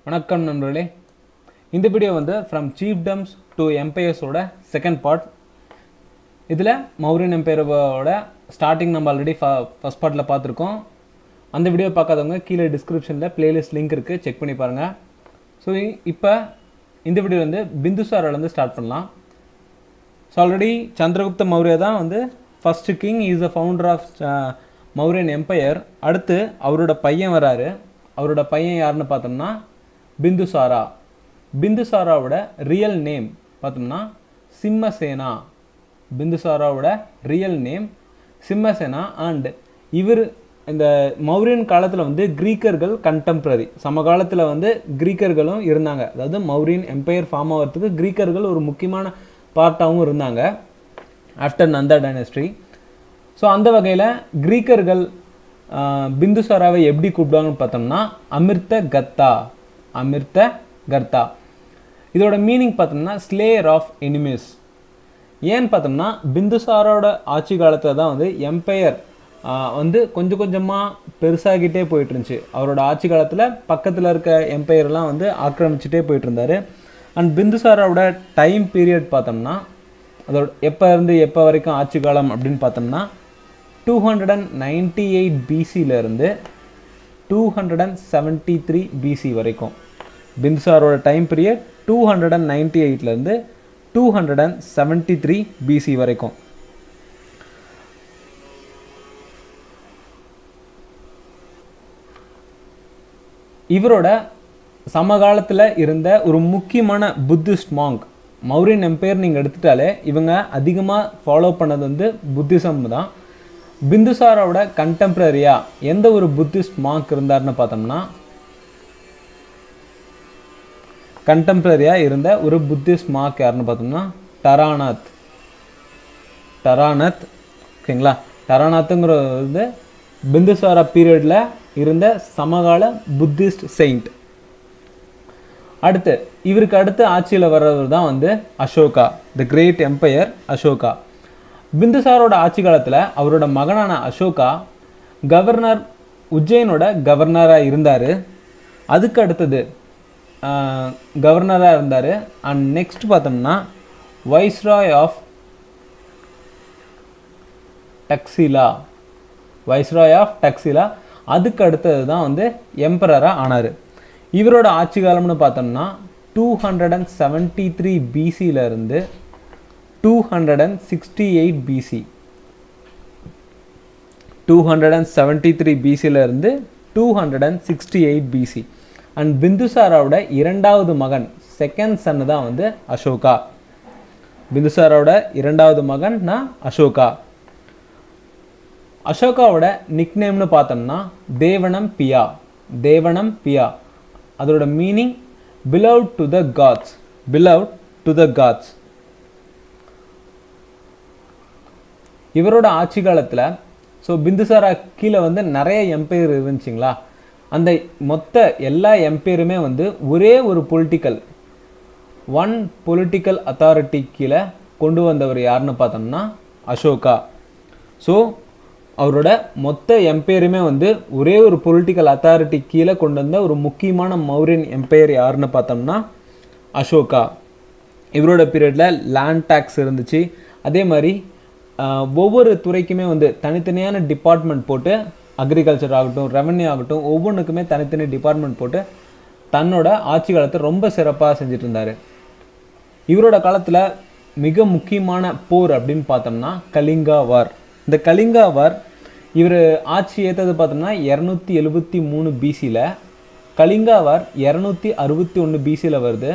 வணக்கம் நண்பர்களே இந்த வீடியோ வந்து ஃப்ரம் சீஃப்டம்ஸ் டு எம்பையர்ஸோட செகண்ட் பார்ட் இதில் மௌரியன் எம்பையரோட ஸ்டார்டிங் நம்ம ஆல்ரெடி ஃபஸ்ட் பார்ட்டில் பார்த்துருக்கோம் அந்த வீடியோ பார்க்காதவங்க கீழே டிஸ்கிரிப்ஷனில் பிளேலிஸ்ட் லிங்க் இருக்குது செக் பண்ணி பாருங்கள் ஸோ இப்போ இந்த வீடியோ வந்து பிந்துசாரோலேருந்து ஸ்டார்ட் பண்ணலாம் ஸோ ஆல்ரெடி சந்திரகுப்த மௌரியா தான் வந்து first king is a founder of Mauryan empire அடுத்து அவரோட பையன் வராரு அவரோட பையன் யாருன்னு பார்த்தோம்னா பிந்துசாரா பிந்துசாராவோட ரியல் நேம் பார்த்தோம்னா சிம்மசேனா பிந்துசாராவோட ரியல் நேம் சிம்மசேனா அண்ட் இவர் இந்த மௌரியன் காலத்தில் வந்து கிரீக்கர்கள் கண்டெம்பரரி சமகாலத்தில் வந்து கிரீக்கர்களும் இருந்தாங்க அதாவது மௌரியன் எம்பையர் ஃபார்ம் ஆகிறதுக்கு கிரீக்கர்கள் ஒரு முக்கியமான பார்ட்டாகவும் இருந்தாங்க ஆஃப்டர் நந்தா டைனஸ்ட்ரி ஸோ அந்த வகையில் கிரீக்கர்கள் ஆஹ், பிந்துசாராவை எப்படி கூப்பிடுவாங்கன்னு பார்த்தோம்னா அமிர்த கத்தா அமிர்த கர்த்தா இதோட மீனிங் பார்த்தோம்னா ஸ்லேயர் ஆஃப் எனிமீஸ் ஏன்னு பார்த்தோம்னா பிந்துசாரோட ஆட்சி காலத்தில் தான் வந்து எம்பையர் வந்து கொஞ்சம் கொஞ்சமாக பெருசாகிட்டே போயிட்டு இருந்துச்சு அவரோட ஆட்சி காலத்தில் பக்கத்தில் இருக்க எம்பையர்லாம் வந்து ஆக்கிரமிச்சுட்டே போயிட்டு இருந்தாரு அண்ட் பிந்துசாரோட டைம் பீரியட் பார்த்தோம்னா அதோட எப்போ இருந்து எப்போ வரைக்கும் ஆட்சி காலம் அப்படின்னு பார்த்தோம்னா two hundred and ninety eight பிசியிலேருந்து two hundred and seventy three BC வரைக்கும் பிந்துசாரோட time period two hundred and ninety எயிட்லேருந்து two hundred and seventy three BC வரைக்கும் இவரோட சமகாலத்தில் இருந்த ஒரு முக்கியமான புத்திஸ்ட் மாங்க் மௌரியன் எம்பையர் நீங்கள் எடுத்துட்டாலே இவங்க அதிகமாக ஃபாலோ பண்ணது வந்து புத்திசம் தான் பிந்துசாரோட கண்டெம்பரரியா எந்த ஒரு புத்திஸ்ட் மாங்க் இருந்தாருன்னு பார்த்தோம்னா கண்டெம்பரரியாக இருந்த ஒரு புத்திஸ்ட் மார்க் யாருன்னு பார்த்தோம்னா டரானாத் டரானத் ஓகேங்களா டரானாத்துங்கிற வந்து பிந்துசாரா பீரியடில் இருந்த சமகால புத்திஸ்ட் செயிண்ட் அடுத்து இவருக்கு அடுத்து ஆட்சியில் வர்றவர் தான் வந்து Ashoka the great empire Ashoka பிந்துசாரோட ஆட்சி காலத்தில் அவரோட மகனான அசோகா கவர்னர் உஜ்ஜைனோட கவர்னராக இருந்தார் அதுக்கு அடுத்தது கவர்னராக இருந்தார் அண்ட் நெக்ஸ்ட் பார்த்தோம்னா viceroy of Taxila viceroy of Taxila அதுக்கு அடுத்தது தான் வந்து எம்பரராக ஆனார் இவரோட ஆட்சி காலம்னு பார்த்தோம்னா two hundred and seventy three பிசியிலேருந்து two hundred and sixty eight BC two hundred and seventy three பிசியிலேருந்து two hundred and sixty eight BC and பிந்துசாராவோட இரண்டாவது மகன் செகண்ட் சன்னு தான் வந்து அசோகா பிந்துசாரோட இரண்டாவது மகன்னா அசோகா அசோகாவோட நிக்நேம்னு பார்த்தோம்னா தேவனம் பியா தேவனம் பியா அதோட meaning beloved to the gods beloved to the gods இவரோட ஆட்சி காலத்தில் ஸோ பிந்துசாரா கீழே வந்து நிறைய எம்பையர் இருந்துச்சுங்களா அந்த மொத்த எல்லா எம்பையருமே வந்து ஒரே ஒரு பொலிட்டிக்கல் ஒன் பொலிட்டிக்கல் அத்தாரிட்டி கீழே கொண்டு வந்தவர் யாருன்னு பார்த்தோம்னா அசோகா ஸோ அவரோட மொத்த எம்பையருமே வந்து ஒரே ஒரு பொலிட்டிக்கல் அத்தாரிட்டி கீழே கொண்டு வந்த ஒரு முக்கியமான மௌரியன் எம்பையர் யாருன்னு பார்த்தோம்னா அசோகா இவரோட பீரியடில் லேண்ட் டேக்ஸ் இருந்துச்சு அதே மாதிரி ஆஹ், ஒவ்வொரு துறைக்குமே வந்து தனித்தனியான டிபார்ட்மெண்ட் போட்டு அக்ரிகல்ச்சர் ஆகட்டும் ரெவன்யூ ஆகட்டும் ஒவ்வொன்றுக்குமே தனித்தனி டிபார்ட்மெண்ட் போட்டு தன்னோட ஆட்சி காலத்தை ரொம்ப சிறப்பாக செஞ்சுட்டு இருந்தார் இவரோட காலத்தில் மிக முக்கியமான போர் அப்படின்னு பார்த்தோம்னா கலிங்கா வார் இந்த கலிங்கா வார் இவர் ஆட்சி ஏற்றது பார்த்தோம்னா இரநூத்தி எழுபத்தி மூணு பிசியில் கலிங்கா வார் இரநூத்தி அறுபத்தி ஒன்று பிசியில் வருது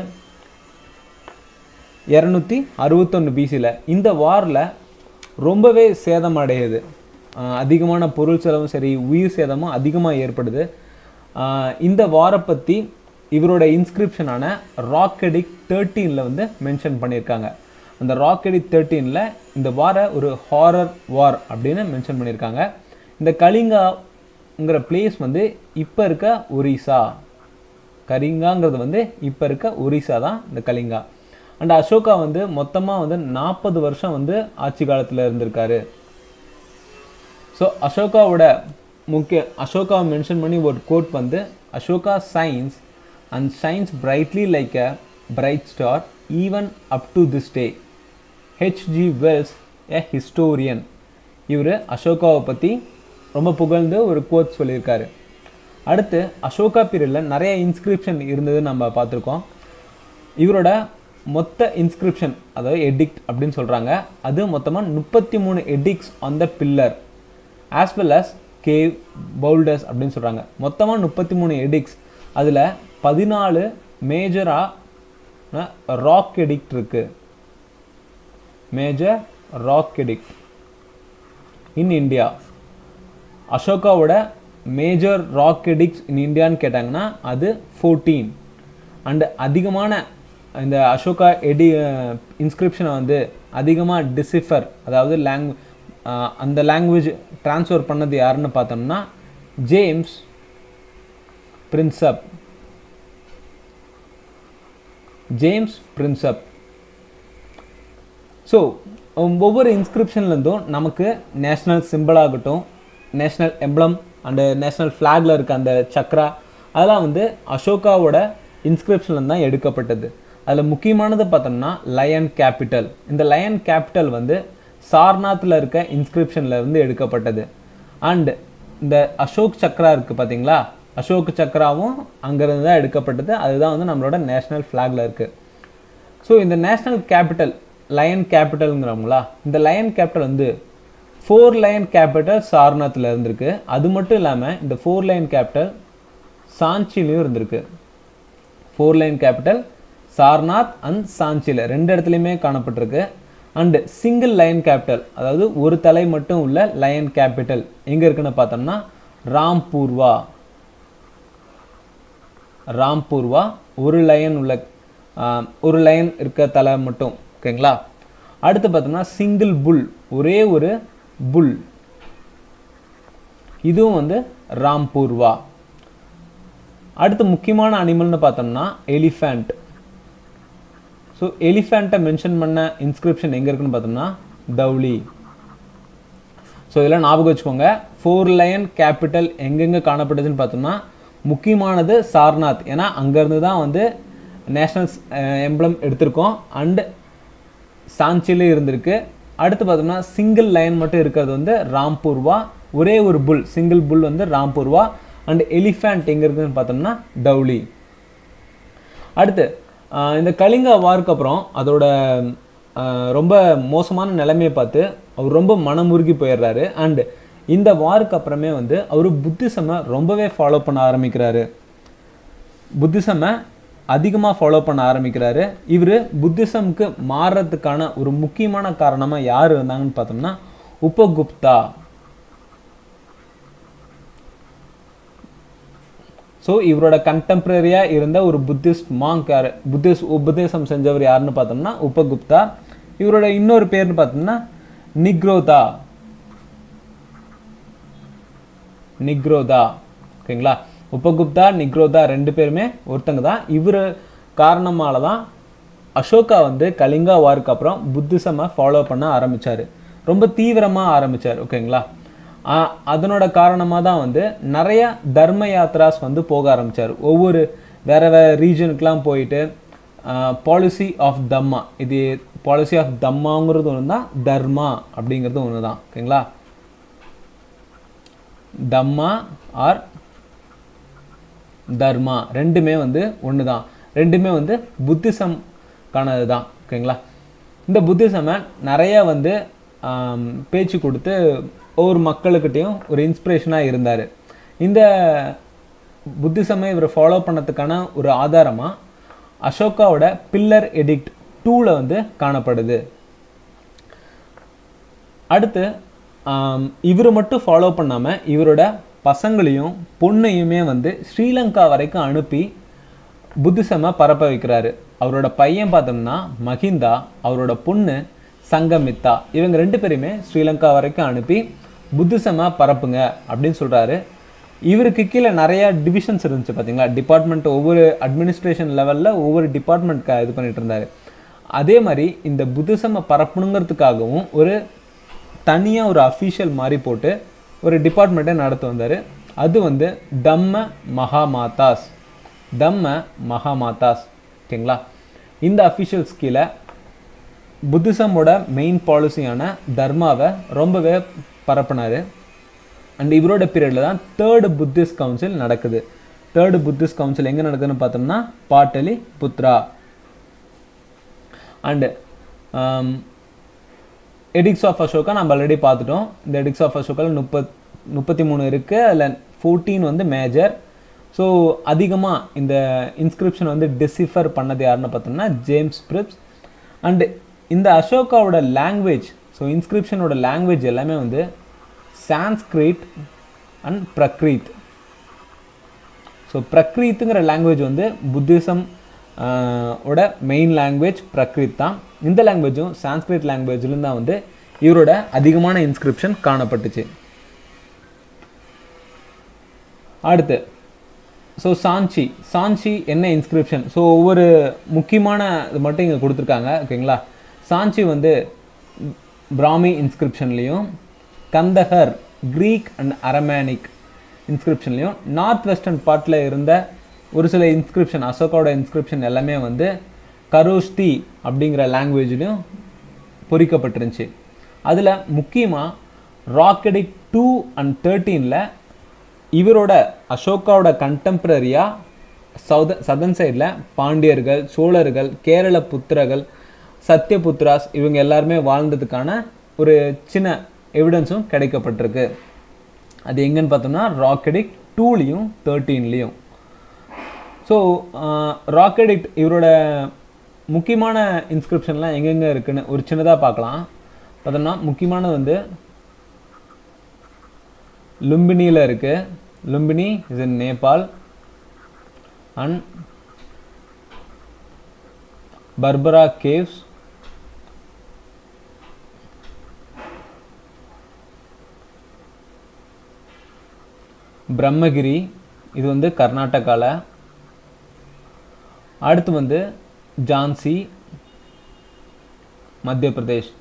இரநூத்தி அறுபத்தொன்று பிசியில் இந்த வாரில் ரொம்பவே சேதம் அடையுது ஆஹ் அதிகமான பொருள் செலவும் சரி உயிர் சேதமும் அதிகமாக ஏற்படுது ஆஹ் இந்த வாரை பற்றி இவரோட இன்ஸ்கிரிப்ஷனான ராக்கெடிக் தேர்ட்டீனில் வந்து மென்ஷன் பண்ணியிருக்காங்க அந்த ராக்கெடிக் தேர்ட்டீனில் இந்த வாரை ஒரு ஹாரர் வார் அப்படின்னு மென்ஷன் பண்ணியிருக்காங்க இந்த கலிங்காங்கிற பிளேஸ் வந்து இப்போ இருக்க ஒரிசா கலிங்காங்கிறது வந்து இப்போ இருக்க ஒரிசா தான் இந்த கலிங்கா அண்ட் அசோகா வந்து மொத்தமாக வந்து நாற்பது வருஷம் வந்து ஆட்சி காலத்தில் இருந்திருக்காரு ஸோ அசோகாவோட முக்கிய அசோகாவை மென்ஷன் பண்ணி ஒரு கோட் வந்து Ashoka shines and shines brightly like a bright star even up to this day. H G Wells a historian இவர் அசோகாவை பற்றி ரொம்ப புகழ்ந்து ஒரு கோட் சொல்லியிருக்காரு அடுத்து அசோகா பீரியடில் நிறைய இன்ஸ்கிரிப்ஷன் இருந்தது நம்ம பார்த்துருக்கோம் இவரோட மொத்த இன்ஸ்கிரிப்ஷன் அதாவது எடிக்ட் அப்படின்னு சொல்கிறாங்க அது மொத்தமாக முப்பத்தி மூணு edicts on the pillar as well as cave boulders அப்படின்னு சொல்கிறாங்க மொத்தமாக முப்பத்தி மூணு எடிக்ட்ஸ் அதில் பதினாலு மேஜராக ராக் எடிக்ட் இருக்குது major rock edict in India அசோகாவோட மேஜர் ராக் எடிக்ட்ஸ் இன் இந்தியான்னு கேட்டாங்கன்னா அது ஃபோர்டீன் அண்டு அதிகமான இந்த அசோகா எடி இன்ஸ்கிரிப்ஷனை வந்து அதிகமாக டிசிஃபர் அதாவது லாங் அந்த லாங்குவேஜ் ட்ரான்ஸ்ஃபர் பண்ணது யாருன்னு பார்த்தோம்னா James Prinsep James Prinsep so ஒவ்வொரு இன்ஸ்கிரிப்ஷன்லேருந்தும் நமக்கு நேஷ்னல் சிம்பிள் ஆகட்டும் நேஷ்னல் எம்ப்ளம் அண்டு நேஷ்னல் ஃப்ளாகில் இருக்க அந்த சக்ரா அதெல்லாம் வந்து அசோகாவோட இன்ஸ்கிரிப்ஷன்ல தான் எடுக்கப்பட்டது அதில் முக்கியமானது பார்த்தோம்னா லயன் கேபிட்டல் இந்த லயன் கேபிட்டல் வந்து சார்நாத்தில் இருக்க இன்ஸ்கிரிப்ஷன்ல இருந்து எடுக்கப்பட்டது அண்ட் இந்த அசோக் சக்ரா இருக்குது பார்த்தீங்களா அசோக் சக்ராவும் அங்கேருந்து தான் எடுக்கப்பட்டது அதுதான் வந்து நம்மளோட நேஷ்னல் ஃப்ளாகில் இருக்குது ஸோ இந்த நேஷ்னல் கேபிட்டல் லயன் கேபிட்டலுங்கிறவங்களா இந்த லயன் கேபிட்டல் வந்து ஃபோர் லைன் கேபிட்டல் சார்நாத்தில் இருந்திருக்கு அது மட்டும் இல்லாமல் இந்த ஃபோர் லைன் கேபிட்டல் சாஞ்சிலையும் இருந்திருக்கு four lion capital Sarnath and சாஞ்சியில் ரெண்டு இடத்துலையுமே காணப்பட்டிருக்கு அண்டு சிங்கிள் லைன் கேபிட்டல் அதாவது ஒரு தலை மட்டும் உள்ள லயன் கேபிட்டல் எங்கே இருக்குன்னு பார்த்தோம்னா ராம்பூர்வா ராம்பூர்வா ஒரு லைன் உள்ள ஒரு லைன் இருக்க தலை மட்டும் ஓகேங்களா அடுத்து பார்த்தோம்னா சிங்கிள் புல் ஒரே ஒரு புல் இதுவும் வந்து ராம்பூர்வா அடுத்து முக்கியமான அனிமல்னு பார்த்தோம்னா எலிஃபண்ட் ஸோ எலிஃபண்ட்டை மென்ஷன் பண்ண இன்ஸ்கிரிப்ஷன் எங்கே இருக்குன்னு பார்த்தோம்னா தௌலி ஸோ இதெல்லாம் ஞாபகம் வச்சுக்கோங்க ஃபோர் லைன் கேபிட்டல் எங்கெங்கே காணப்படுதுன்னு பார்த்தோம்னா முக்கியமானது சார்நாத் ஏன்னா அங்கேருந்து தான் வந்து நேஷ்னல் எம்ப்ளம் எடுத்திருக்கோம் அண்டு சாஞ்சிலே இருந்திருக்கு அடுத்து பார்த்தோம்னா சிங்கிள் லைன் மட்டும் இருக்கிறது வந்து ராம்பூர்வா ஒரே ஒரு புல் சிங்கிள் புல் வந்து ராம்பூர்வா அண்ட் எலிஃபண்ட் எங்கே இருக்குதுன்னு பார்த்தோம்னா டவுலி அடுத்து இந்த கலிங்கா வார்க்கு அப்புறம் அதோட ரொம்ப மோசமான நிலைமையை பார்த்து அவர் ரொம்ப மனமுருகி போயிடுறாரு அண்ட் இந்த வார்க்கு அப்புறமே வந்து அவர் புத்திசமை ரொம்பவே ஃபாலோ பண்ண ஆரம்பிக்கிறாரு புத்திசமை அதிகமாக ஃபாலோ பண்ண ஆரம்பிக்கிறாரு இவர் புத்திசம்க்கு மாறுறதுக்கான ஒரு முக்கியமான காரணமாக யார் இருந்தாங்கன்னு பார்த்தோம்னா உபகுப்தா ஸோ இவரோட கண்டெம்பரரியாக இருந்த ஒரு புத்திஸ்ட் மாங்க் யார் புத்திஸ்ட் உபதேசம் செஞ்சவர் யாருன்னு பார்த்தோம்னா உபகுப்தா இவரோட இன்னொரு பேர்னு பார்த்தோம்னா நிக்ரோதா நிக்ரோதா ஓகேங்களா உபகுப்தா நிக்ரோதா ரெண்டு பேருமே ஒருத்தங்க தான் இவர் காரணமால தான் அசோகா வந்து கலிங்கா வாருக்கு அப்புறம் புத்திசமை ஃபாலோ பண்ண ஆரம்பிச்சாரு ரொம்ப தீவிரமாக ஆரம்பிச்சார் ஓகேங்களா அதனோட காரணமாக தான் வந்து நிறைய தர்ம யாத்ராஸ் வந்து போக ஆரம்பித்தார் ஒவ்வொரு வேற வேற ரீஜனுக்கெலாம் போயிட்டு பாலிசி ஆஃப் தம்மா இது பாலிசி ஆஃப் தம்மாங்கிறது ஒன்று தான் தர்மா அப்படிங்கிறது ஒன்று தான் ஓகேங்களா தம்மா ஆர் தர்மா ரெண்டுமே வந்து ஒன்று தான் ரெண்டுமே வந்து புத்திசம்கானது தான் ஓகேங்களா இந்த புத்திசமை நிறைய வந்து பேச்சு கொடுத்து ஒவ்வொரு மக்களுக்கிட்டையும் ஒரு இன்ஸ்பிரேஷனாக இருந்தார் இந்த புத்திசமை இவர் ஃபாலோ பண்ணதுக்கான ஒரு ஆதாரமாக அசோகாவோட பில்லர் எடிக்ட் டூவில் வந்து காணப்படுது அடுத்து இவர் மட்டும் ஃபாலோ பண்ணாமல் இவரோட பசங்களையும் பொண்ணையுமே வந்து ஸ்ரீலங்கா வரைக்கும் அனுப்பி புத்திசமை பரப்ப வைக்கிறாரு அவரோட பையன் பார்த்தோம்னா மஹிந்தா அவரோட பொண்ணு சங்கமித்தா இவங்க ரெண்டு பேருமே ஸ்ரீலங்கா வரைக்கும் அனுப்பி புத்திசமா பரப்புங்க அப்படின்னு சொல்கிறாரு இவருக்கு கீழே நிறையா டிவிஷன்ஸ் இருந்துச்சு பார்த்தீங்களா டிபார்ட்மெண்ட் ஒவ்வொரு அட்மினிஸ்ட்ரேஷன் லெவலில் ஒவ்வொரு டிபார்ட்மெண்ட் இது பண்ணிட்டு இருந்தார் அதே மாதிரி இந்த புத்திசமை பரப்பணுங்கிறதுக்காகவும் ஒரு தனியாக ஒரு அஃபீஷியல் மாதிரி போட்டு ஒரு டிபார்ட்மெண்ட்டை நடத்த வந்தார் அது வந்து தம்ம மகாமாதாஸ் தம்ம மகாமாதாஸ் ஓகேங்களா இந்த அஃபிஷியல்ஸ் கீழே புத்திசமோட மெயின் பாலிசியான தர்மாவை ரொம்பவே பரப்புனார் அண்ட் இவரோட பீரியடில் தான் தேர்டு புத்திஸ்ட் கவுன்சில் நடக்குது தேர்டு புத்திஸ்ட் கவுன்சில் எங்கே நடக்குதுன்னு பார்த்தோம்னா Pataliputra and edicts of Ashoka நம்ம ஆல்ரெடி பார்த்துட்டோம் இந்த எடிக்ஸ் ஆஃப் அசோகாவில் முப்பத் முப்பத்தி மூணு இருக்குது அதில் ஃபோர்டீன் வந்து மேஜர் ஸோ அதிகமாக இந்த இன்ஸ்கிரிப்ஷன் வந்து டிசிஃபர் பண்ணது யாருன்னு பார்த்தோம்னா ஜேம்ஸ் பிரிப்ஸ் அண்டு இந்த அசோகாவோட லாங்குவேஜ் ஸோ இன்ஸ்கிரிப்ஷனோட லாங்குவேஜ் எல்லாமே வந்து சான்ஸ்கிரிட் அண்ட் பிரக்ரீத் ஸோ பிரக்ரீத்துங்கிற லாங்குவேஜ் வந்து புத்திசம் ஓட மெயின் லாங்குவேஜ் பிரக்ரீத் தான் இந்த லாங்குவேஜும் சான்ஸ்கிரிட் லாங்குவேஜ்லேருந்து தான் வந்து இவரோட அதிகமான இன்ஸ்கிரிப்ஷன் காணப்பட்டுச்சு அடுத்து ஸோ சாஞ்சி சாஞ்சி என்ன இன்ஸ்கிரிப்ஷன் ஸோ ஒவ்வொரு முக்கியமான இது மட்டும் இங்கே கொடுத்துருக்காங்க ஓகேங்களா சாஞ்சி வந்து பிராமி இன்ஸ்கிரிப்ஷன்லேயும் கந்தஹர் க்ரீக் அண்ட் அரமேனிக் இன்ஸ்கிரிப்ஷன்லையும் நார்த் வெஸ்டர்ன் பார்ட்டில் இருந்த ஒரு சில இன்ஸ்கிரிப்ஷன் அசோகாவோட இன்ஸ்கிரிப்ஷன் எல்லாமே வந்து கரோஸ்தி அப்படிங்கிற லாங்குவேஜ்லையும் பொறிக்கப்பட்டிருந்துச்சு அதில் முக்கியமாக ராக்கெடிக் டூ அண்ட் தேர்ட்டீனில் இவரோட அசோகாவோட கண்டெம்பரரியாக சவுத சதன் சைடில் பாண்டியர்கள் சோழர்கள் கேரள புத்திரர்கள் சத்யபுத்ராஸ் இவங்க எல்லாருமே வாழ்ந்ததுக்கான ஒரு சின்ன எவிடன்ஸும் கிடைக்கப்பட்டிருக்கு அது எங்கன்னு பார்த்தோம்னா ராக்கெடிக் டூலையும் தேர்ட்டீன்லேயும் ஸோ ராக்கெடிக் இவரோட முக்கியமான இன்ஸ்கிரிப்ஷன்லாம் எங்கெங்கே இருக்குன்னு ஒரு சின்னதாக பார்க்கலாம் பார்த்தோம்னா முக்கியமானது வந்து லும்பினியில் இருக்கு Lumbini is in Nepal and Barabar caves Brahmagiri இது வந்து கர்நாடகாவில் அடுத்து வந்து ஜான்சி மத்திய பிரதேஷ்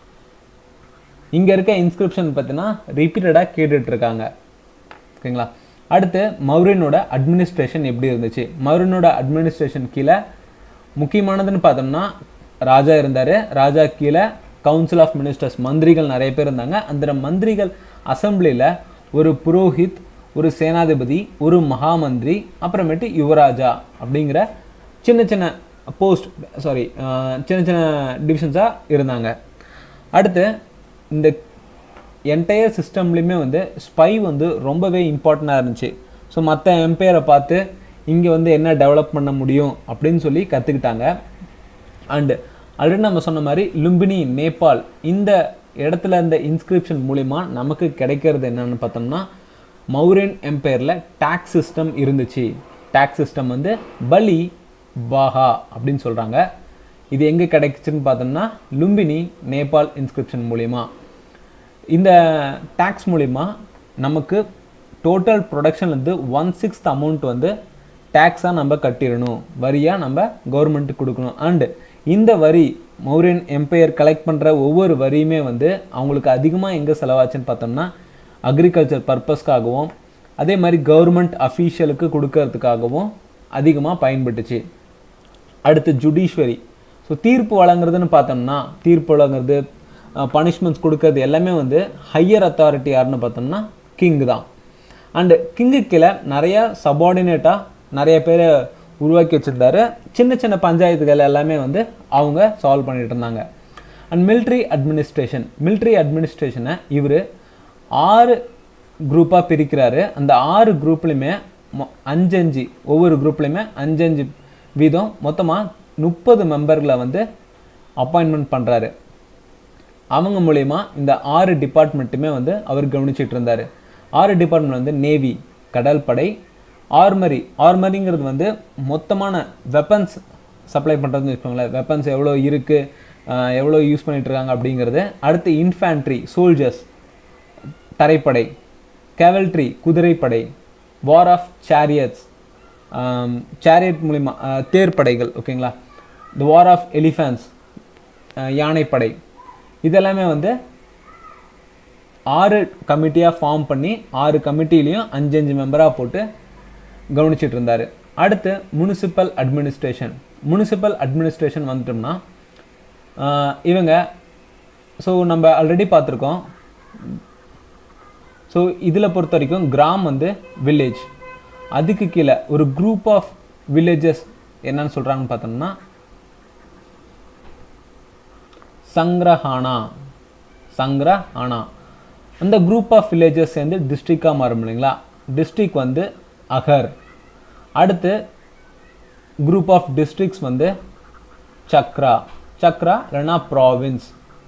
இங்கே இருக்க இன்ஸ்கிரிப்ஷன் பார்த்தீங்கன்னா ரிப்பீட்டடாக கேட்டுட்ருக்காங்க ஓகேங்களா அடுத்து மௌரியனோட அட்மினிஸ்ட்ரேஷன் எப்படி இருந்துச்சு மௌரியனோட அட்மினிஸ்ட்ரேஷன் கீழே முக்கியமானதுன்னு பார்த்தோம்னா ராஜா இருந்தார் ராஜா கீழே கவுன்சில் ஆஃப் மினிஸ்டர்ஸ் மந்திரிகள் நிறைய பேர் இருந்தாங்க அந்த மந்திரிகள் அசம்பிளியில் ஒரு புரோஹித் ஒரு சேனாதிபதி ஒரு மகாமந்திரி அப்புறமேட்டு யுவராஜா அப்படிங்கிற சின்ன சின்ன போஸ்ட் சாரி சின்ன சின்ன டிவிஷன்ஸாக இருந்தாங்க அடுத்து இந்த என்டையர் சிஸ்டம்லேயுமே வந்து ஸ்பை வந்து ரொம்பவே இம்பார்ட்டண்ட்டாக இருந்துச்சு ஸோ மற்ற எம்பையரை பார்த்து இங்கே வந்து என்ன டெவலப் பண்ண முடியும் அப்படின்னு சொல்லி கற்றுக்கிட்டாங்க அண்டு ஆல்ரெடி நம்ம சொன்ன மாதிரி லும்பினி நேபாள் இந்த இடத்துல இந்த இன்ஸ்கிரிப்ஷன் மூலிமா நமக்கு கிடைக்கிறது என்னன்னு பார்த்தோம்னா மௌரியன் எம்பையரில் டேக்ஸ் சிஸ்டம் இருந்துச்சு டேக்ஸ் சிஸ்டம் வந்து பலி பாஹா அப்படின்னு சொல்கிறாங்க இது எங்கே கிடைக்குச்சுன்னு பார்த்தோம்னா லும்பினி நேபாள் இன்ஸ்கிரிப்ஷன் மூலிமா இந்த டேக்ஸ் மூலிமா நமக்கு டோட்டல் ப்ரொடக்ஷன்லேருந்து ஒன் சிக்ஸ்த் அமௌண்ட் வந்து டேக்ஸாக நம்ம கட்டிடணும் வரியாக நம்ம கவர்மெண்ட்டுக்கு கொடுக்கணும் அண்டு இந்த வரி மௌரியன் எம்பையர் கலெக்ட் பண்ணுற ஒவ்வொரு வரியுமே வந்து அவங்களுக்கு அதிகமாக எங்கே செலவாச்சுன்னு பார்த்தோம்னா அக்ரிகல்ச்சர் பர்பஸ்க்காகவும் அதே மாதிரி கவர்மெண்ட் அஃபீஷியலுக்கு கொடுக்கறதுக்காகவும் அதிகமாக பயன்பட்டுச்சு அடுத்து ஜுடிஷ்வரி ஸோ தீர்ப்பு வழங்குறதுன்னு பார்த்தோம்னா தீர்ப்பு வழங்குறது பனிஷ்மெண்ட்ஸ் கொடுக்கறது எல்லாமே வந்து ஹையர் அத்தாரிட்டி யாருன்னு பார்த்தோம்னா கிங் தான் அண்டு கிங்கு கீழே நிறைய சபார்டினேட்டாக நிறைய பேரை உருவாக்கி வச்சுருந்தாரு சின்ன சின்ன பஞ்சாயத்துகள் எல்லாமே வந்து அவங்க சால்வ் பண்ணிட்டு இருந்தாங்க அண்ட் மிலிட்ரி அட்மினிஸ்ட்ரேஷன் மிலிட்ரி அட்மினிஸ்ட்ரேஷனை இவர் ஆறு குரூப்பாக பிரிக்கிறாரு அந்த ஆறு குரூப்லையுமே அஞ்சஞ்சு ஒவ்வொரு குரூப்லையுமே அஞ்சஞ்சு வீதம் மொத்தமாக முப்பது மெம்பர்களை வந்து அப்பாயின்மெண்ட் பண்ணுறாரு அவங்க மூலயமா இந்த ஆறு டிபார்ட்மெண்ட்டுமே வந்து அவர் கவனிச்சிட்டு இருந்தார் ஆறு டிபார்ட்மெண்ட் வந்து நேவி கடல் படை ஆர்மரி ஆர்மரிங்கிறது வந்து மொத்தமான வெப்பன்ஸ் சப்ளை பண்ணுறதுன்னு வச்சுக்கோங்களேன் வெப்பன்ஸ் எவ்வளோ இருக்குது எவ்வளோ யூஸ் பண்ணிட்டு இருக்காங்க அப்படிங்கிறது அடுத்து இன்ஃபேண்ட்ரி சோல்ஜர்ஸ் தரைப்படை கேவல்ட்ரி குதிரைப்படை வார் ஆஃப் சேரியட்ஸ் சேரியட் மூலிமா தேர்ப்படைகள் ஓகேங்களா த வார் ஆஃப் எலிஃபேன்ஸ் யானைப்படை இதெல்லாமே வந்து ஆறு கமிட்டியாக ஃபார்ம் பண்ணி ஆறு கமிட்டிலையும் அஞ்சு அஞ்சு மெம்பராக போட்டு கவனிச்சிட்டு இருந்தார் அடுத்து முனிசிபல் அட்மினிஸ்ட்ரேஷன் முனிசிபல் அட்மினிஸ்ட்ரேஷன் வந்துட்டோம்னா ஆஹ் இவங்க ஸோ நம்ம ஆல்ரெடி பார்த்துருக்கோம் ஸோ இதில் பொறுத்த வரைக்கும் கிராம் வந்து வில்லேஜ் அதுக்கு கீழே ஒரு குரூப் ஆஃப் வில்லேஜஸ் என்னன்னு சொல்கிறாங்கன்னு பார்த்தோம்னா சங்கிரஹானா சங்கிரஹானா அந்த குரூப் ஆஃப் வில்லேஜஸ் சேர்ந்து டிஸ்ட்ரிக்டாக மாறும் இல்லைங்களா டிஸ்ட்ரிக் வந்து அகர் அடுத்து குரூப் ஆஃப் டிஸ்ட்ரிக்ஸ் வந்து சக்ரா சக்ரா இல்லைன்னா ப்ராவின்ஸ்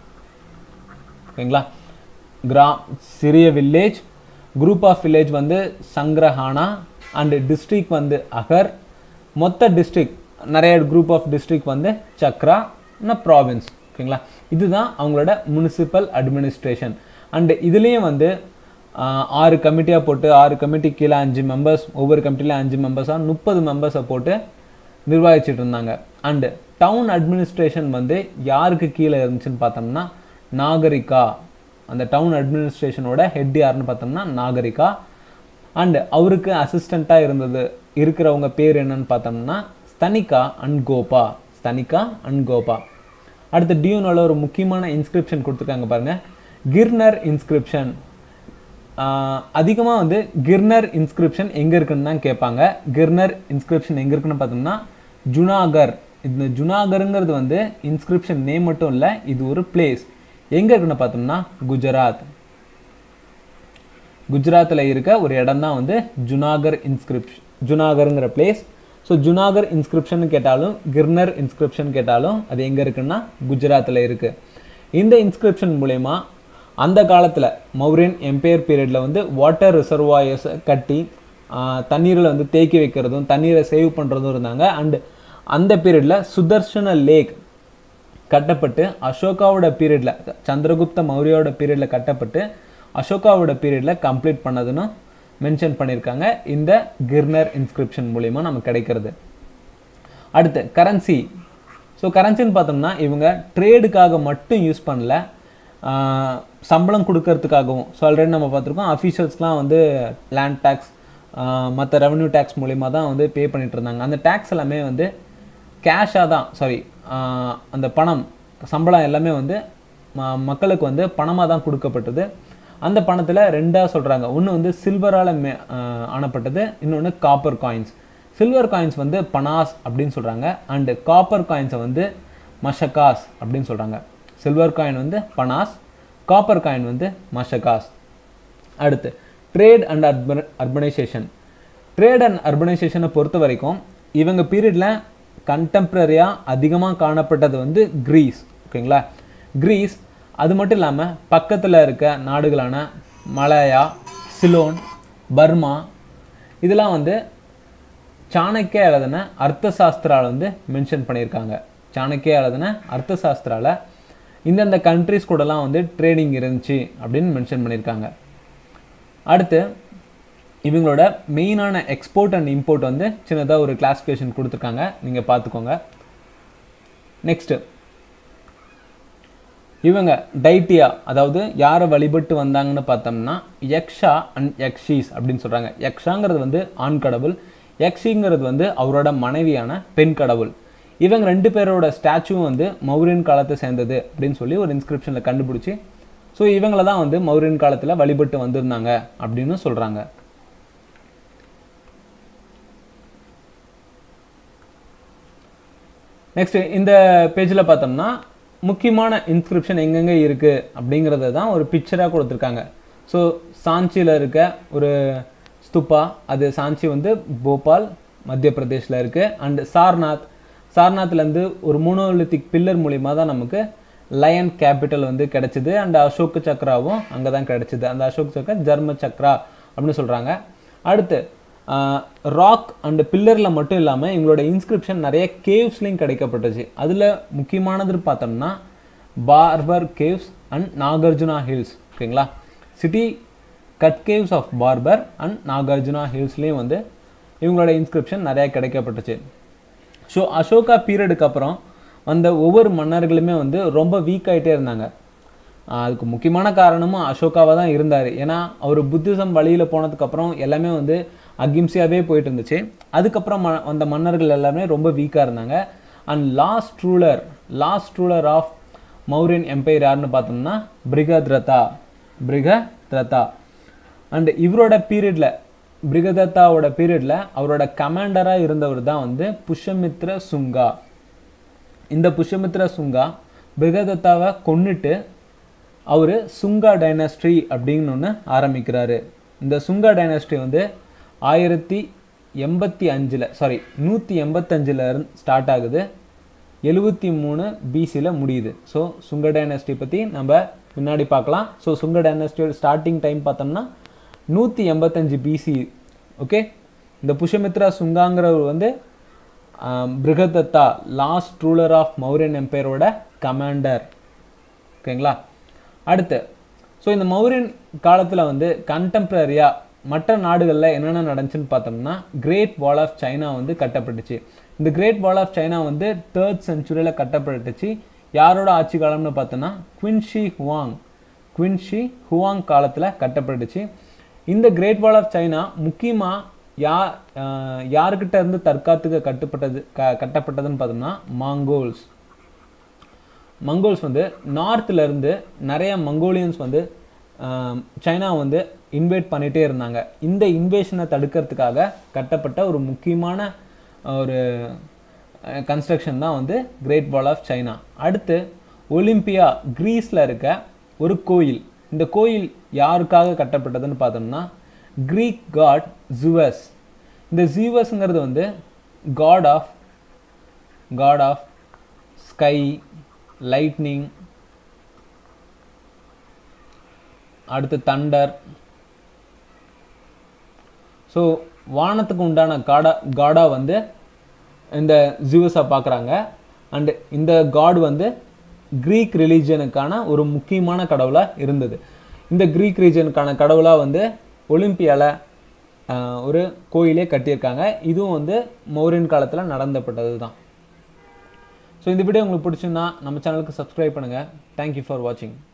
ஓகேங்களா கிராம் சிறிய வில்லேஜ் குரூப் ஆஃப் வில்லேஜ் வந்து சங்கிரஹானா அண்டு டிஸ்ட்ரிக் வந்து அகர் மொத்த டிஸ்ட்ரிக் நிறைய குரூப் ஆஃப் டிஸ்ட்ரிக் வந்து சக்ரா ப்ராவின்ஸ் ஓகேங்களா இதுதான் அவங்களோட முனிசிபல் அட்மினிஸ்ட்ரேஷன் அண்டு இதுலேயும் வந்து ஆஹ், ஆறு கமிட்டியாக போட்டு ஆறு கமிட்டி கீழே அஞ்சு மெம்பர்ஸ் ஒவ்வொரு கமிட்டிலையும் அஞ்சு மெம்பர்ஸாக முப்பது மெம்பர்ஸை போட்டு நிர்வகிச்சிட்டு இருந்தாங்க அண்டு டவுன் அட்மினிஸ்ட்ரேஷன் வந்து யாருக்கு கீழே இருந்துச்சுன்னு பார்த்தோம்னா நாகரிகா அந்த டவுன் அட்மினிஸ்ட்ரேஷனோட ஹெட் யாருன்னு பார்த்தோம்னா நாகரிகா அண்ட் அவருக்கு அசிஸ்டண்ட்டாக இருந்தது இருக்கிறவங்க பேர் என்னன்னு பார்த்தோம்னா ஸ்தனிகா அண்ட் கோபா ஸ்தனிகா அண்ட் கோபா அடுத்து டியூனோட ஒரு முக்கியமான இன்ஸ்கிரிப்ஷன் கொடுத்துருக்காங்க பாருங்க கிர்னர் இன்ஸ்கிரிப்ஷன் அதிகமாக வந்து கிர்னர் இன்ஸ்கிரிப்ஷன் எங்கே இருக்குன்னு தான் கேட்பாங்க கிர்னர் இன்ஸ்கிரிப்ஷன் எங்கே இருக்குன்னு பார்த்தோம்னா ஜுனாகர் இந்த ஜுனாகருங்கிறது வந்து இன்ஸ்கிரிப்ஷன் நேம் மட்டும் இல்லை இது ஒரு பிளேஸ் எங்கே இருக்குன்னு பார்த்தோம்னா குஜராத் குஜராத்தில் இருக்க ஒரு இடம் தான் வந்து ஜுனாகர் இன்ஸ்கிரிப்ஷன் ஜுனாகருங்கிற பிளேஸ் ஸோ ஜுனாகர் இன்ஸ்கிரிப்ஷன் கேட்டாலும் கிர்னர் இன்ஸ்கிரிப்ஷன் கேட்டாலும் அது எங்கே இருக்குன்னா குஜராத்தில் இருக்குது இந்த இன்ஸ்கிரிப்ஷன் மூலயமா அந்த காலத்தில் மௌரியன் எம்பையர் பீரியடில் வந்து வாட்டர் ரிசர்வாயர்ஸை கட்டி ஆஹ், தண்ணீரில் வந்து தேக்கி வைக்கிறதும் தண்ணீரை சேவ் பண்ணுறதும் இருந்தாங்க அண்டு அந்த பீரியடில் சுதர்ஷன லேக் கட்டப்பட்டு அசோகாவோட பீரியடில் சந்திரகுப்த மௌரியாவோட பீரியடில் கட்டப்பட்டு அசோகாவோட பீரியடில் கம்ப்ளீட் பண்ணதுன்னு மென்ஷன் பண்ணியிருக்காங்க இந்த கிர்னர் இன்ஸ்கிரிப்ஷன் மூலிமா நமக்கு கிடைக்கிறது அடுத்து கரன்சி ஸோ கரன்சின்னு பார்த்தோம்னா இவங்க ட்ரேடுக்காக மட்டும் யூஸ் பண்ணல ஆஹ் சம்பளம் கொடுக்கறதுக்காகவும் ஸோ ஆல்ரெடி நம்ம பார்த்துருக்கோம் அஃபீஷியல்ஸ்லாம் வந்து லேண்ட் டேக்ஸ் மற்ற ரெவன்யூ டேக்ஸ் மூலிமா தான் வந்து பே பண்ணிட்டு இருந்தாங்க அந்த டேக்ஸ் எல்லாமே வந்து கேஷாக தான் சாரி அந்த பணம் சம்பளம் எல்லாமே வந்து ம- மக்களுக்கு வந்து பணமாக தான் கொடுக்கப்பட்டது அந்த பணத்தில் ரெண்டாக சொல்கிறாங்க ஒன்று வந்து சில்வரால் மே ஆஹ் ஆனப்பட்டது இன்னொன்று காப்பர் காயின்ஸ் சில்வர் காயின்ஸ் வந்து பனாஸ் அப்படின்னு சொல்கிறாங்க அண்டு காப்பர் காயின்ஸை வந்து மஷகாஸ் அப்படின்னு சொல்கிறாங்க சில்வர் காயின் வந்து பனாஸ் காப்பர் காயின் வந்து மஷகாஸ் அடுத்து trade and urban urbanisation trade and அர்பனைசேஷனை பொறுத்த வரைக்கும் இவங்க பீரியடில் கண்டெம்ப்ரரியாக அதிகமாக காணப்பட்டது வந்து கிரீஸ் ஓகேங்களா கிரீஸ் அது மட்டும் இல்லாமல் பக்கத்தில் இருக்க நாடுகளான மலாயா சிலோன் பர்மா இதெல்லாம் வந்து சாணக்கிய எழுதின அர்த்த சாஸ்திரால வந்து மென்ஷன் பண்ணியிருக்காங்க சாணக்கிய எழுதின அர்த்த சாஸ்திரால இந்தந்த கண்ட்ரிஸ் கூடலாம் வந்து ட்ரேடிங் இருந்துச்சு அப்படின்னு மென்ஷன் பண்ணியிருக்காங்க அடுத்து இவங்களோட மெயினான எக்ஸ்போர்ட் அண்ட் இம்போர்ட் வந்து சின்னதாக ஒரு கிளாஸிஃபிகேஷன் கொடுத்துருக்காங்க நீங்கள் பார்த்துக்கோங்க நெக்ஸ்ட்டு இவங்க டைட்டியா அதாவது யாரை வழிபட்டு வந்தாங்கன்னு பார்த்தோம்னா யக்ஷா அண்ட் யக்ஷீஸ் அப்படின்னு சொல்கிறாங்க யக்ஷாங்கிறது வந்து ஆண் கடவுள் யக்ஷிங்கிறது வந்து அவரோட மனைவியான பெண் கடவுள் இவங்க ரெண்டு பேரோட ஸ்டாச்சுவும் வந்து மௌரியன் காலத்தை சேர்ந்தது அப்படின்னு சொல்லி ஒரு இன்ஸ்கிரிப்ஷனில் கண்டுபிடிச்சி ஸோ இவங்கள தான் வந்து மௌரியன் காலத்தில் வழிபட்டு வந்திருந்தாங்க அப்படின்னு சொல்கிறாங்க நெக்ஸ்ட் இந்த பேஜில் பார்த்தோம்னா முக்கியமான இன்ஸ்கிரிப்ஷன் எங்கெங்கே இருக்குது அப்படிங்கிறத தான் ஒரு பிக்சராக கொடுத்துருக்காங்க ஸோ சாஞ்சியில் இருக்க ஒரு ஸ்துபா அது சாஞ்சி வந்து போபால் மத்திய பிரதேஷில் இருக்குது அண்ட் சார்நாத் சார்நாத்லேருந்து ஒரு மோனோலித்திக் பில்லர் மூலிமா தான் நமக்கு லயன் கேபிட்டல் வந்து கிடைச்சிது அண்ட் அசோக் சக்ராவும் அங்கே தான் கிடைச்சிது அந்த அசோக் சக்ரா ஜர்ம சக்ரா அப்படின்னு சொல்கிறாங்க அடுத்து ராக் அண்ட் பில்லரில் மட்டும் இல்லாமல் இவங்களோட இன்ஸ்கிரிப்ஷன் நிறைய கேவ்ஸ்லையும் கிடைக்கப்பட்டுச்சு அதில் முக்கியமானது பார்த்தோம்னா Barabar caves and Nagarjuna hills ஓகேங்களா city cut caves of Barabar and Nagarjuna ஹில்ஸ்லேயும் வந்து இவங்களோட இன்ஸ்கிரிப்ஷன் நிறைய கிடைக்கப்பட்டுச்சு ஸோ அசோகா பீரியடுக்கு அப்புறம் வந்த ஒவ்வொரு மன்னர்களுமே வந்து ரொம்ப வீக் ஆகிட்டே இருந்தாங்க ஆஹ் அதுக்கு முக்கியமான காரணமும் அசோகாவாக தான் இருந்தார் ஏன்னா அவர் புத்திசம் வழியில் போனதுக்கப்புறம் எல்லாமே வந்து அகிம்சையாகவே போயிட்டு இருந்துச்சு அதுக்கப்புறம் ம வந்த மன்னர்கள் எல்லாமே ரொம்ப வீக்காக இருந்தாங்க and last ruler last ruler of Mauryan empire யாருன்னு பார்த்தோம்னா பிரிகத்ரதா பிரிகத்ரதா அண்ட் இவரோட பீரியடில் பிரிகதத்தாவோட பீரியடில் அவரோட கமாண்டராக இருந்தவர் தான் வந்து புஷ்யமித்ர சுங்கா இந்த புஷ்யமித்ர சுங்கா பிரிகதத்தாவை கொன்னுட்டு அவர் சுங்கா டைனஸ்ட்ரி அப்படின்னு ஒன்று ஆரம்பிக்கிறாரு இந்த சுங்கா டைனஸ்ட்ரி வந்து ஆயிரத்தி எண்பத்தி அஞ்சில் சாரி நூற்றி எண்பத்தஞ்சில் இருந்து ஸ்டார்ட் ஆகுது எழுபத்தி மூணு பிசியில் முடியுது ஸோ சுங்க டைனஸ்டி பற்றி நம்ம பின்னாடி பார்க்கலாம் ஸோ சுங்க டைனஸ்டியோட ஸ்டார்டிங் டைம் பார்த்தோம்னா நூற்றி எண்பத்தஞ்சு பிசி ஓகே இந்த புஷ்யமித்ரா சுங்காங்கிறவர் வந்து Brihadratha last ruler of Mauryan எம்பையரோட கமாண்டர் ஓகேங்களா அடுத்து ஸோ இந்த மௌரியன் காலத்தில் வந்து கண்டெம்பரரியாக மற்ற நாடுகளில் என்னென்ன நடந்துச்சுன்னு பார்த்தோம்னா கிரேட் வால் ஆஃப் சைனா வந்து கட்டப்பட்டுச்சு இந்த கிரேட் வால் ஆஃப் சைனா வந்து தேர்ட் செஞ்சுரியில் கட்டப்பட்டுச்சு யாரோட ஆட்சி காலம்னு பார்த்தோம்னா குவின்ஷி ஹுவாங் குவின்ஷி ஹுவாங் காலத்தில் கட்டப்பட்டுச்சு இந்த கிரேட் வால் ஆஃப் சைனா முக்கியமாக யா அஹ் யாருக்கிட்ட இருந்து தற்காத்துக்கு கட்டுப்பட்டது க கட்டப்பட்டதுன்னு பார்த்தோம்னா மாங்கோல்ஸ் மங்கோல்ஸ் வந்து நார்த்ல இருந்து நிறைய மங்கோலியன்ஸ் வந்து ஆம், சைனா வந்து இன்வைட் பண்ணிட்டே இருந்தாங்க இந்த இன்வேஷனை தடுக்கிறதுக்காக கட்டப்பட்ட ஒரு முக்கியமான ஒரு கன்ஸ்ட்ரக்ஷன் தான் வந்து கிரேட் வால் ஆஃப் சைனா அடுத்து ஒலிம்பியா கிரீஸில் இருக்க ஒரு கோயில் இந்த கோயில் யாருக்காக கட்டப்பட்டதுன்னு பார்த்தோம்னா கிரீக் காட் ஜுவஸ் இந்த ஜீவஸ்ங்கிறது வந்து god of god of sky lightning அடுத்து தண்டர் ஸோ வானத்துக்கு உண்டான காடா காடா வந்து இந்த ஜிவஸை பார்க்குறாங்க அண்டு இந்த காட் வந்து கிரீக் ரிலீஜனுக்கான ஒரு முக்கியமான கடவுளாக இருந்தது இந்த கிரீக் ரீஜனுக்கான கடவுளாக வந்து ஒலிம்பியாவில் ஒரு கோயிலே கட்டியிருக்காங்க இதுவும் வந்து மௌரியன் காலத்தில் நடந்தப்பட்டது தான் ஸோ இந்த வீடியோ உங்களுக்கு பிடிச்சிருந்தா நம்ம சேனலுக்கு சப்ஸ்கிரைப் பண்ணுங்கள் தேங்க்யூ ஃபார் வாட்சிங்